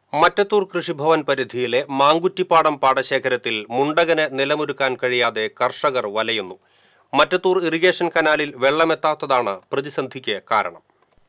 മറ്റത്തൂർ കൃഷിഭവൻ പരിധിയിലെ മാങ്കുറ്റിപ്പാടം പാടശേഖരത്തിൽ മുണ്ടകന് നിലമൊരുക്കാൻ കഴിയാതെ കർഷകർ വലയുന്നു മറ്റത്തൂർ ഇറിഗേഷൻ കനാലിൽ വെള്ളമെത്താത്തതാണ് പ്രതിസന്ധിക്ക് കാരണം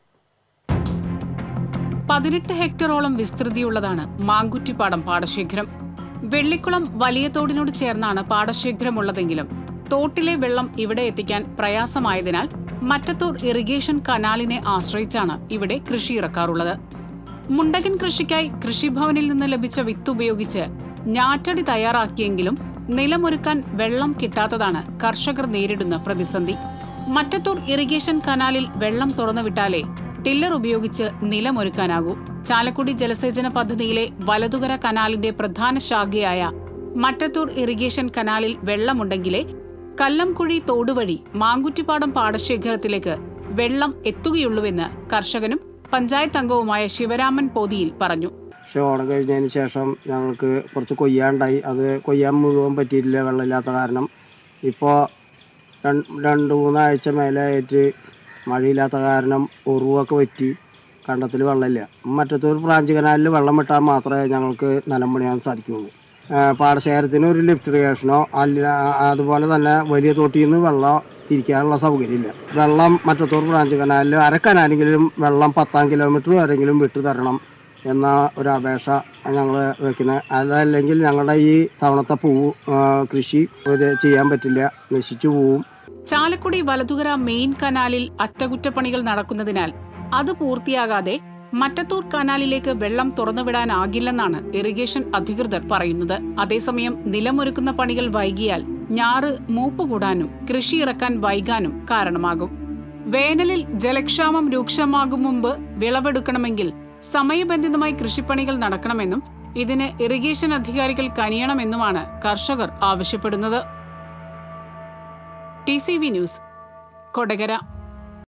പതിനെട്ട് ഹെക്ടറോളം വിസ്തൃതിയുള്ളതാണ് മാങ്കുറ്റിപ്പാടം പാടശേഖരം വെള്ളിക്കുളം വലിയ തോടിനോട് ചേർന്നാണ് പാടശേഖരമുള്ളതെങ്കിലും തോട്ടിലെ വെള്ളം ഇവിടെ എത്തിക്കാൻ പ്രയാസമായതിനാൽ മറ്റത്തൂർ ഇറിഗേഷൻ കനാലിനെ ആശ്രയിച്ചാണ് ഇവിടെ കൃഷി ഇറക്കാറുള്ളത് മുണ്ടകൻ കൃഷിക്കായി കൃഷിഭവനിൽ നിന്ന് ലഭിച്ച വിത്ത് ഉപയോഗിച്ച് ഞാറ്റടി തയ്യാറാക്കിയെങ്കിലും നിലമൊരുക്കാൻ വെള്ളം കിട്ടാത്തതാണ് കർഷകർ നേരിടുന്ന പ്രതിസന്ധി മറ്റത്തൂർ ഇറിഗേഷൻ കനാലിൽ വെള്ളം തുറന്നുവിട്ടാലേ ടില്ലർ ഉപയോഗിച്ച് നിലമൊരുക്കാനാകൂ ചാലക്കുടി ജലസേചന പദ്ധതിയിലെ വലതുകര കനാലിന്റെ പ്രധാന ശാഖയായ മറ്റത്തൂർ ഇറിഗേഷൻ കനാലിൽ വെള്ളമുണ്ടെങ്കിലേ കല്ലംകുഴി തോടുവഴി മാങ്കുറ്റിപ്പാടം പാടശേഖരത്തിലേക്ക് വെള്ളം എത്തുകയുള്ളൂവെന്ന് കർഷകനും പഞ്ചായത്ത് അംഗവുമായ ശിവരാമൻ പോതിയിൽ പറഞ്ഞു പക്ഷെ ഓണം കഴിഞ്ഞതിന് ശേഷം ഞങ്ങൾക്ക് കുറച്ച് കൊയ്യാണ്ടായി അത് കൊയ്യാൻ മുഴുവൻ പറ്റിയിട്ടില്ല വെള്ളമില്ലാത്ത കാരണം ഇപ്പോൾ രണ്ട് മൂന്നാഴ്ച മേലായിട്ട് മഴയില്ലാത്ത കാരണം ഉറുവൊക്കെ വറ്റി കണ്ടത്തിൽ വെള്ളമില്ല മറ്റത്തൊരു ബ്രാഞ്ച് കനാലിൽ വെള്ളം വിട്ടാൽ മാത്രമേ ഞങ്ങൾക്ക് നിലം പണിയാൻ സാധിക്കുകയുള്ളൂ ആ, പാടശേഖരത്തിന് ഒരു ലിഫ്റ്റ് ഇറിഗേഷനോ അല്ല അതുപോലെ തന്നെ വലിയ തോട്ടിൽ നിന്ന് വെള്ളം തിരിക്കാനുള്ള സൗകര്യമില്ല വെള്ളം മറ്റത്തൂർ ബ്രാഞ്ച് കനാലിൽ അര കനാലെങ്കിലും വെള്ളം പത്താം കിലോമീറ്റർ വരെങ്കിലും വിട്ടു തരണം എന്ന ഒരു അപേക്ഷ ഞങ്ങൾ വെക്കുന്നത് അതല്ലെങ്കിൽ ഞങ്ങളുടെ ഈ തവണത്തെ പൂവ് ആ, കൃഷി ഇത് ചെയ്യാൻ പറ്റില്ല നശിച്ചു പോവും ചാലക്കുടി വലതുകര മെയിൻ കനാലിൽ അറ്റകുറ്റപ്പണികൾ നടക്കുന്നതിനാൽ അത് പൂർത്തിയാകാതെ മറ്റത്തൂർ കനാലിലേക്ക് വെള്ളം തുറന്നുവിടാനാകില്ലെന്നാണ് ഇറിഗേഷൻ അധികൃതർ പറയുന്നത് അതേസമയം നിലമൊരുക്കുന്ന പണികൾ വൈകിയാൽ ഞാറ് മൂപ്പ് കൂടാനും കൃഷി ഇറക്കാൻ വൈകാനും കാരണമാകും വേനലിൽ ജലക്ഷാമം രൂക്ഷമാകും മുമ്പ് വിളവെടുക്കണമെങ്കിൽ സമയബന്ധിതമായി കൃഷിപ്പണികൾ നടക്കണമെന്നും ഇതിന് ഇറിഗേഷൻ അധികാരികൾ കനിയണമെന്നുമാണ് കർഷകർ ആവശ്യപ്പെടുന്നത് T C V news Kodakara